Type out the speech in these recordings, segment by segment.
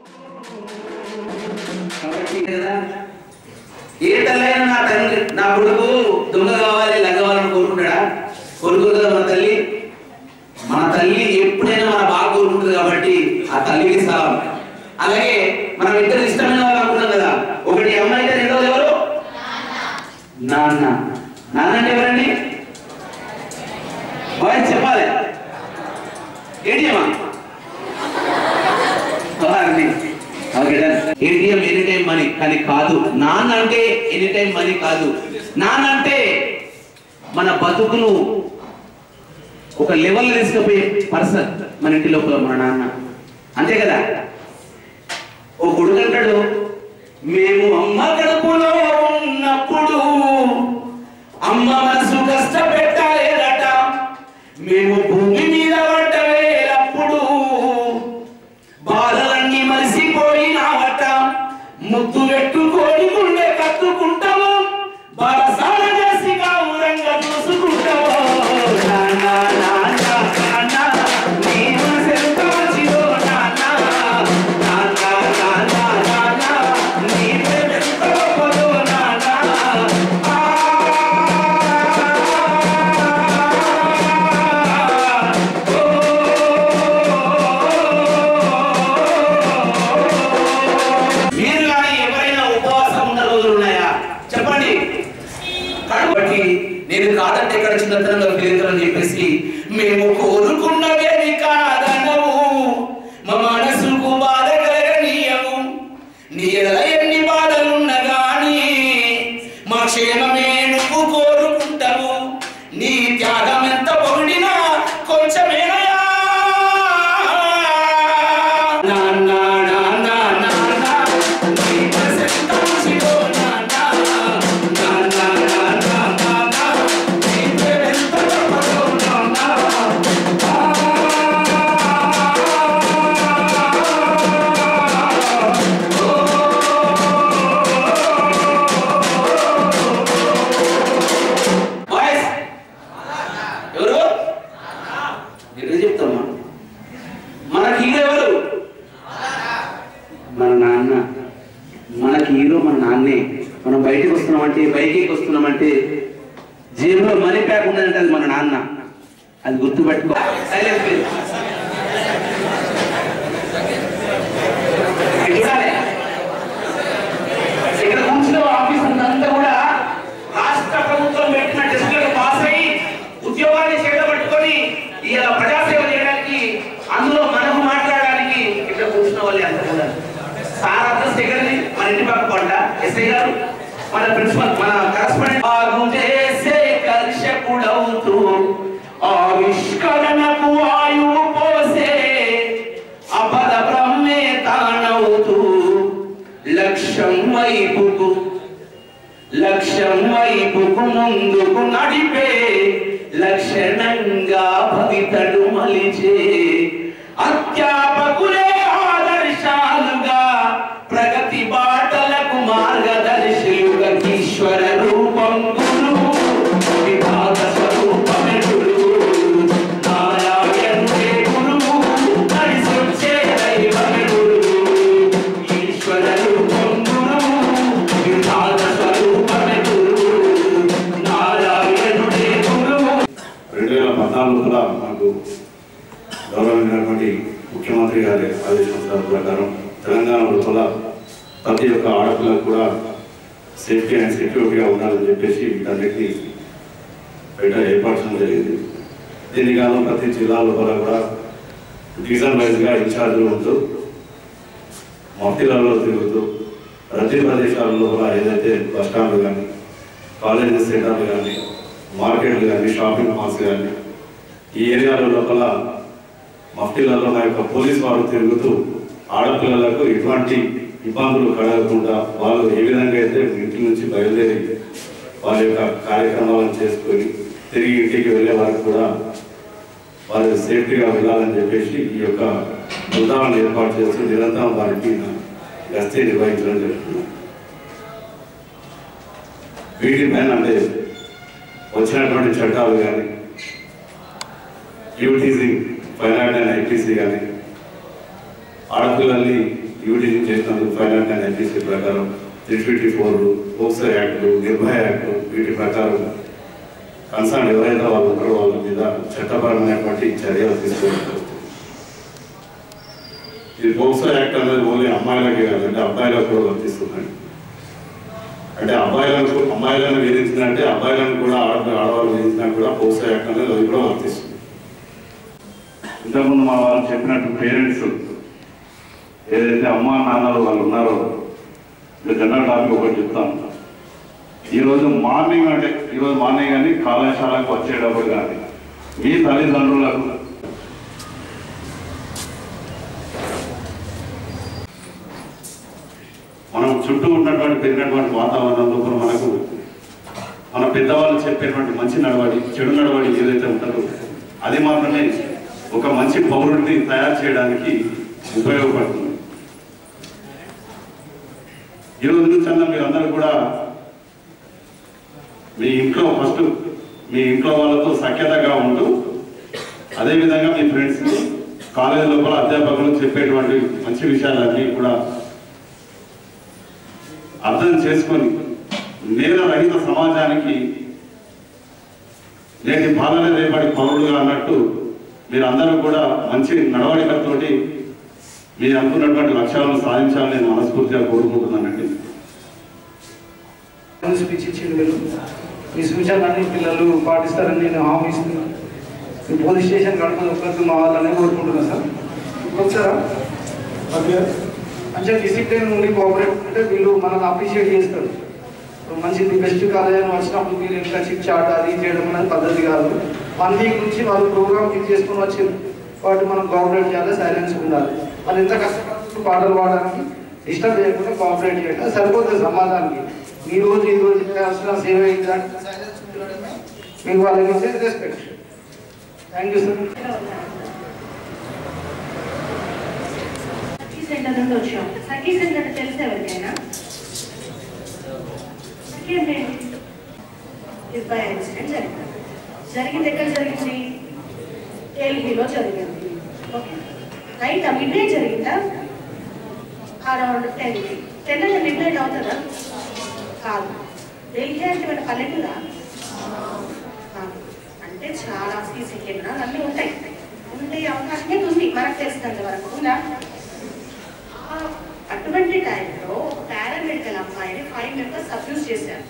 కాబట్టి కదా ఏ తల్లైనా నా తండ్రి నా కొడుకు దొంగ కావాలి లంగ కావాలని కోరుకుంటాడా కోరుకోదు కదా మన తల్లి మన తల్లి ఎప్పుడైనా మన బాగా కోరుకుంటుంది కాబట్టి ఆ తల్లికి స్థలం అలాగే మనం ఇద్దరు ఇష్టమైన వాళ్ళు అనుకున్నాం కదా ఒకటి అమ్మ అయితే రెండోది ఎవరు నాన్న నాన్న అంటే ఎవరండి వాయిస్ చెప్పాలి ఏటీఎమా ఏటీఎం ఎనీ టైం మనీ కానీ కాదు నాన్న అంటే ఎనీ టైం మనీ కాదు నాన్న అంటే మన బతుకును ఒక లెవెల్ తీసుకుపోయే పర్సన్ మన ఇంటి లోపల మన నాన్న అంతే కదా ఓ కొడుకు అంటాడు మేము అమ్మ కడుపులో ఉన్నప్పుడు అమ్మ మనసు కష్టపెట్టాలేదట మేము భూమి మీద పడ్డవేలప్పుడు బాధలన్నీ మరిసిపోయినావట ముద్దు పెట్టుకొని గుండె కత్తుకుంటాము బారసాల చేసి గౌరంగా చూసుకుంటాము నాన్న, నాన్న, నాన్న, నీ మనసు ఎంత మంచిదో నాన్న. నాన్న, నాన్న, నాన్న, నీ ప్రేమ ఎంత గొప్పదో నాన్న. మీరు కానీ ఎవరైనా ఉపవాసం ఉన్న రోజులు ఉన్నాయా చెప్పండి కాబట్టి నేను కాదంటే ఇక్కడ చిన్నతనంలో ఫిలింతలని చెప్పేసి మేము కోరుకున్నవేమి కాదనవు మా మనసుకు బాధ కలగనీయవు నీ ఎడల ఎన్ని బాధలున్నా గాని మా క్షేమమే నువ్వు కోరుకుంటావు నీ త్యాగం ఎంత పొగిడినా కొంచెమేనయా నాన్న నాన్న నాన్న నీ మనసు ఎంత మంచిదో నాన్న నాన్న నాన్న నాన్న నీ ప్రేమ ఎంత గొప్పదో నాన్న వాయిస్ ఎవరు ఎక్కడ చెప్తామా మన హీరో ఎవరు మన నాన్న మనకి హీరో మన నాన్నే మనం బయటికి వస్తున్నామంటే బైక్కి వస్తున్నామంటే జేబులో మనీ ప్యాక్ ఉన్నదంటే అది మన నాన్న అది గుర్తుపెట్టుకో సైలెంట్ ప్లీజ్. ఇది చూడాలి. ఇక్కడ కూర్చున్న ఆఫీసర్ అంతా కూడా రాష్ట్ర ప్రభుత్వం పెట్టిన టెస్టులకు పాస్ అయ్యి ఉద్యోగాన్ని చేతబట్టుకొని ఇలా ప్రజాసేవ చేయడానికి అందులో మనకు మాట్లాడడానికి ఇక్కడ కూర్చున్న వాళ్ళు అంతా కూడా సార్ అడ్రస్ దగ్గరని మన ఇంటి పక్క పంట ఎస్ఐ గారు మన ప్రిన్సిపల్ మన కరస్పాండెంట్ బాగు చేసే కర్షకుడవుతూ ఆవిష్కరణకు ఆయువు పోసే అపద బ్రహ్మే తానవుతూ లక్ష్యం వైపుకు లక్ష్యం వైపుకు ముందుకు నడిపే లక్షణంగా భవితడు మలిచే అధ్యాపకులే ఆదర్శాలుగా ప్రగతి బాటలకు మార్గదర్శులుగా ఈశ్వర రూపం గురువు విధాత స్వరూపమే గురువు నారాయణుడే గురువు నడిసొచ్చే దైవమే గురువు ఈశ్వర రూపం గురువు విధాత స్వరూపమే గురువు నారాయణుడే గురువు రెండు వేల పద్నాలుగు కూడా మనకు గౌరవమైనటువంటి ముఖ్యమంత్రి గారి ఆదేశాల ప్రకారం తెలంగాణ లోపల ప్రతి ఒక్క ఆడపిల్లకు కూడా సేఫ్టీ అండ్ సెక్యూరిటీగా ఉండాలని చెప్పేసి వీటన్నిటిని బయట ఏర్పాటు చేయడం జరిగింది దీనికి గాను ప్రతి జిల్లా లోపల కూడా డివిజన్ వైజ్గా ఇన్ఛార్జ్లు ఉంటూ మఫ్తీలలో తిరుగుతూ ప్రతి ప్రదేశాలలో కూడా ఏదైతే బస్ స్టాండ్లు కానీ కాలేజెస్ సెంటర్లు కానీ మార్కెట్లు కానీ షాపింగ్ మాల్స్ కానీ ఈ ఏరియాల లోపల మఫ్టీలలో మా యొక్క పోలీస్ వారు తిరుగుతూ ఆడపిల్లలకు ఎటువంటి ఇబ్బందులు కలగకుండా వాళ్ళు ఏ విధంగా అయితే ఇంటి నుంచి బయలుదేరి వారి యొక్క కార్యక్రమాలను చేసుకొని తిరిగి ఇంటికి వెళ్ళే వారికి కూడా వారు సేఫ్టీగా వెళ్ళాలని చెప్పేసి ఈ యొక్క బృందాలను ఏర్పాటు చేస్తూ నిరంతరం వారికి గస్తీ నిర్వహించడం జరుగుతుంది వీటిపైన అంటే వచ్చినటువంటి చట్టాలు కానీ యూటీసీ ఫైవ్ నాట్ అండ్ ఐపీసీ కానీ ఆడపిల్లల్ని యూడీ చేసినందుకు ఫైనల్ అండ్ ఎన్టీసీ ప్రకారం three fifty four POCSO act Nirbhaya act వీటి ప్రకారం కన్సర్న్ ఎవరైతే వాళ్ళు ఉంటారో వాళ్ళ మీద చట్టపరమైనటువంటి చర్యలు తీసుకోవాలి ఇది పోక్సో యాక్ట్ అనేది ఓన్లీ అమ్మాయిలకే కాదంటే అబ్బాయిలకు కూడా వర్తిస్తుందండి అంటే అబ్బాయిలను అమ్మాయిలను వేధించినట్టే అబ్బాయిలను కూడా ఆడ ఆడవాళ్ళు వేధించినా కూడా పోక్సో యాక్ట్ అనేది అది కూడా వర్తిస్తుంది ఇంతకుముందు మా వాళ్ళు చెప్పినట్టు పేరెంట్స్ ఏదైతే అమ్మా నాన్నలు వాళ్ళు ఉన్నారో ఇంకా జనరల్ టాపిక్ ఒకటి చెప్తాను ఈరోజు మార్నింగ్ అంటే ఈరోజు మార్నింగ్ కానీ కళాశాలకు వచ్చేటప్పుడు కానీ మీ తల్లిదండ్రులకు మనం చుట్టూ ఉన్నటువంటి పెరిగినటువంటి వాతావరణంలో కూడా మనకు మన పెద్దవాళ్ళు చెప్పేటువంటి మంచి నడవడి చెడు నడవడి ఏదైతే ఉంటుందో అది మాత్రమే ఒక మంచి పౌరుడిని తయారు చేయడానికి ఉపయోగపడుతుంది ఈ రోజు నుంచి అన్న మీరు అందరూ కూడా మీ ఇంట్లో ఫస్ట్ మీ ఇంట్లో వాళ్ళతో సఖ్యతగా ఉంటూ అదేవిధంగా మీ ఫ్రెండ్స్ కాలేజీ లోపల అధ్యాపకులు చెప్పేటువంటి మంచి విషయాలన్నీ కూడా అర్థం చేసుకొని నేర రహిత సమాజానికి నేటి పాలన రేపటి పౌరులుగా అన్నట్టు మీరందరూ కూడా మంచి నడవడికతోటి మీరు అనుకున్నటువంటి లక్ష్యాలను సాధించాలని నేను మనస్ఫూర్తిగా కోరుకుంటున్నానండి స్పీచ్ ఇచ్చిండు మీరు మీ సూచనలన్నీ పిల్లలు పాటిస్తారని నేను హామీ ఇస్తున్నాను మీ పోలీస్ స్టేషన్ కడుపుని ఒక్కరికి మా వాళ్ళనే కోరుకుంటున్నాను సార్ ఒకసారా ఓకే మంచిగా డిసిప్లిన్ ఉండి కోఆపరేట్ అంటే వీళ్ళు మనల్ని అప్రిషియేట్ చేస్తారు ఇప్పుడు మంచి బెస్ట్ కాలేజ్ అని వచ్చినప్పుడు మీరు ఇంకా చిక్ చాట్ అది చేయడం అనేది పద్ధతి కాదు వన్ వీక్ నుంచి వాళ్ళు ప్రోగ్రామ్ ఫిక్స్ చేసుకొని వచ్చింది వాటి మనం కోఆపరేట్ చేయాలి సైలెన్స్ ఉండాలి వాళ్ళు ఎంత కష్టపడుతూ పాటలు పాడడానికి డిస్టర్బ్ చేయకుండా కోఆపరేట్ చేయాలి సరిపోతుంది సమాధానానికి ఈ రోజు ఈ రోజు చేయాల్సిన సేవ ఏంటంటే సైలెన్స్ ఉండడమే మీకు వాళ్ళకి ఇచ్చే respect thank you sir Sakhi centre నుండి వచ్చాం సఖీ సెంటర్ తెలిసి ఎవరికైనా సఖీ అంటే నిర్భయ ఇన్సిడెంట్ జరిగింది జరిగింది ఎక్కడ జరిగింది ఢిల్లీలో జరిగింది ఓకే రైట్ మిడ్ నైట్ జరిగిందా అరౌండ్ టెన్ టెన్ అంటే మిడ్ నైట్ అవుతుందా కాదు ఢిల్లీ అంటే మన పల్లెటూరా కాదు. అంటే చాలా సీసీ కెమెరాలు అన్నీ ఉంటాయి ఉండే అవకాశం అయితే ఉంది మనకు తెలిసినంత వరకు ఉందా ఆ అటువంటి టైంలో పారామెడికల్ అమ్మాయిని ఫైవ్ మెంబర్స్ అబ్యూస్ చేశారు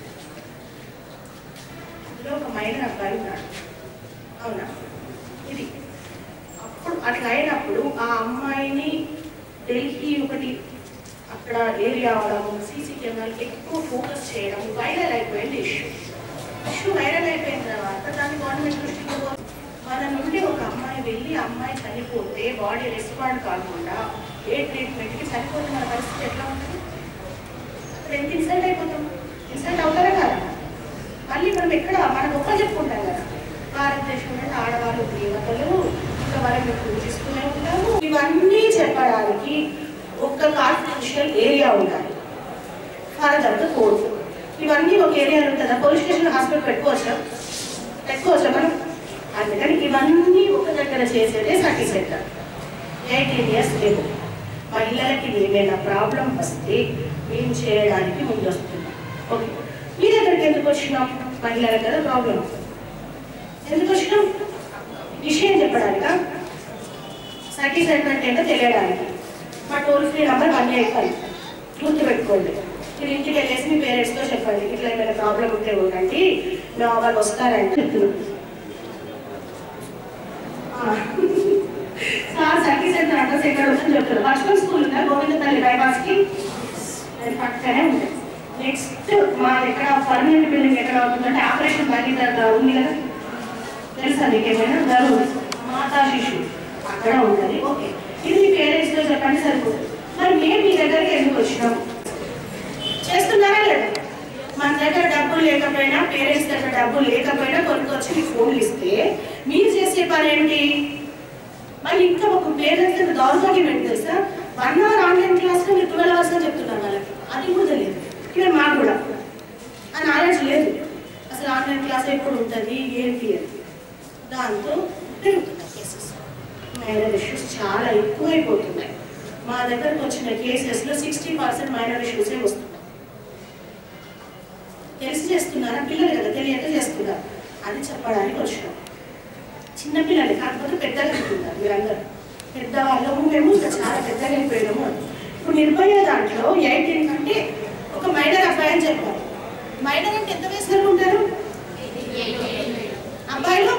అందులో ఒక మైనర్ అబ్బాయి ఉన్నాడు అవునా ఇది అప్పుడు అట్లా అయినప్పుడు ఆ అమ్మాయిని ఢిల్లీ ఒకటి అక్కడ ఏరియా అవడం సీసీ కెమెరాలు ఎక్కువ ఫోకస్ చేయడం వైరల్ అయిపోయింది ఇష్యూ ఇష్యూ వైరల్ అయిపోయిన తర్వాత దాన్ని గవర్నమెంట్ దృష్టికి పో- మన నుండి ఒక అమ్మాయి వెళ్ళి ఆ అమ్మాయి చనిపోతే బాడీ రెస్పాండ్ కాకుండా ఏ ట్రీట్మెంట్కి చనిపోతే మన పరిస్థితి ఎట్లా ఉంటుంది అప్పుడు ఎంత ఇన్సల్ట్ అయిపోతాం ఇన్సల్ట్ అవుతారా కదా మళ్ళీ మనం ఎక్కడ మన గొప్ప చెప్పుకుంటాం కదా భారతదేశంలో ఆడవాళ్ళు దేవతలు ఇంకా వాళ్ళని పూజిస్తూనే ఉంటాము ఇవన్నీ చెప్పడానికి ఒక్క కాన్ఫిడెన్షియల్ ఏరియా ఉండాలి ఫర్దర్గా కోర్టు ఇవన్నీ ఒక ఏరియాలో ఉంటుందా పోలీస్ స్టేషన్ హాస్పిటల్ పెట్టుకోవచ్చా పెట్టుకోవచ్చా మనం అందుకని ఇవన్నీ ఒక దగ్గర చేసేదే సర్టీ సెంటర్ ఎయిటీన్ ఇయర్స్ లేవు మహిళలకి ఏమైనా ప్రాబ్లం వస్తే మేము చేయడానికి ముందు వస్తున్నాం ఓకే మీ దగ్గరికి ఎందుకు వచ్చినాం మహిళల కదా ప్రాబ్లం ఎందుకు వచ్చినాం విషయం చెప్పడానిక సర్టీ సెంటర్ అంటే ఏంటో తెలియడానికి మా toll free number one eight five గుర్తుపెట్టుకోండి మీరు ఇంటికి వెళ్ళేసి మీ పేరెంట్స్తో చెప్పండి ఇట్లా ఏమైనా ప్రాబ్లం ఉంటే ఉండండి నా వాళ్ళు వస్తారంటే చెప్తున్నాను సార్ సర్టీ సెంటర్ అడ్రస్ ఎక్కడ ఉందని చెప్తారు లక్ష్మణ్ స్కూల్ ఉందా గోవింద తల్లి బైపాస్ కి అది పక్కనే ఉంది నెక్స్ట్ మా ఎక్కడ పర్మనెంట్ బిల్డింగ్ ఎక్కడ అవుతుందంటే ఆపరేషన్ భగీరథ ఉంది కదా తెలుసా మీకు ఏమైనా జరుగు మాతా శిశు అక్కడ ఉంటుంది ఓకే ఇది మీ పేరెంట్స్ తో చెప్పండి సరిపోతుంది మరి మేము మీ దగ్గరికి ఎందుకు వచ్చినాం చేస్తున్నారా లేదా మన దగ్గర డబ్బులు లేకపోయినా పేరెంట్స్ దగ్గర డబ్బులు లేకపోయినా కొనుక్కొచ్చి మీకు ఫోన్లు ఇస్తే మీరు చేసే పని ఏంటి మరి ఇంకా ఒక పేరెంట్స్ దగ్గర దౌర్భాగ్యం ఏంటి తెలుసా వన్ అవర్ ఆన్లైన్ క్లాస్లో మీరు ట్వెల్వ్ అవర్స్ అని చెప్తున్నారు వాళ్ళకి అది కూడా తెలియదు ఇక్కడ మాకు కూడా ఆ నాలెడ్జ్ లేదు అసలు ఆన్లైన్ క్లాస్ ఎప్పుడు ఉంటుంది ఏంటి అని దాంతో పెరుగుతున్నాయి కేసెస్ మ్యారేజ్ ఇష్యూస్ చాలా ఎక్కువైపోతున్నాయి మా దగ్గరకు వచ్చిన కేసెస్లో సిక్స్టీ పర్సెంట్ మైనర్ ఇష్యూసే వస్తున్నాయి తెలిసి చేస్తున్నారా పిల్లలు కదా తెలియక చేస్తున్నారు అది చెప్పడానికి వచ్చినాం చిన్నపిల్లలు కాకపోతే పెద్దగా అవుతున్నారు మీరందరూ పెద్దవాళ్ళము మేము ఇంకా చాలా పెద్దగా అయిపోయినాము అని. ఇప్పుడు నిర్భయ దాంట్లో ఎయిటీన్ అంటే ఒక మైనర్ అబ్బాయి అని చెప్పారు మైనర్ అంటే ఎంత వయసులో ఉంటారు అబ్బాయిలు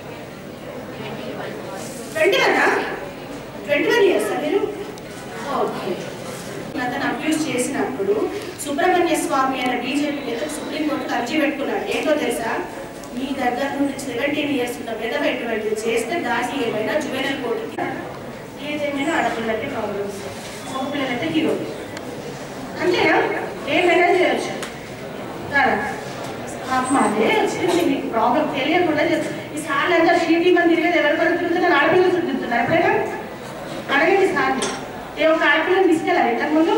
twenty one twenty one years మీరు ఓకే అతను అబ్యూస్ చేసినప్పుడు సుబ్రహ్మణ్య స్వామి అనే బీజేపీ నేత సుప్రీంకోర్టుకు అర్జీ పెట్టుకున్నాడు ఏంటో తెలుసా మీ దగ్గర నుండి సెవెంటీన్ ఇయర్స్ ఉన్న విధవ ఎటువంటి చేస్తే దాన్ని ఏమైనా జువెనల్ కోర్టుకి ఏదేమైనా ఆడపిల్లలైతే ప్రాబ్లమ్స్ మగపిల్లలైతే హీరో అంతేనా ఏమైనా చేయొచ్చు కాదా పాపం అదే వచ్చింది మీకు ప్రాబ్లం తెలియకుండా చేస్తారు. ఈ సార్లు అందరూ షీటీ మంది తిరిగేది ఎవరు పడుతుందో ఆడపిల్లలు చుట్టుతున్నారు ఎప్పుడైనా అడగండి సార్ని ఏ ఒక ఆడపిల్లని తీసుకెళ్ళాలి ఇంతకుముందు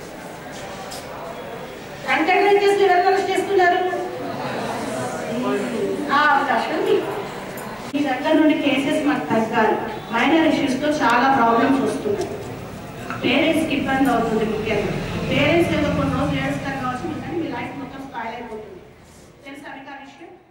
కంటెంట్ కేసులు ఎవరు అరెస్ట్ చేస్తున్నారు ఆ అవకాశం ఉంది మీ దగ్గర నుండి కేసెస్ మాకు తగ్గాలి మైనర్ ఇష్యూస్తో చాలా ప్రాబ్లమ్స్ వస్తున్నాయి పేరెంట్స్కి ఇబ్బంది అవుతుంది ముఖ్యంగా పేరెంట్స్ ఏదో కొన్ని రోజులు ఏడుస్తారు కావచ్చు కానీ మీ లైఫ్ మొత్తం స్పాయిల్ అయిపోతుంది తెలుసా మీకు ఆ విషయం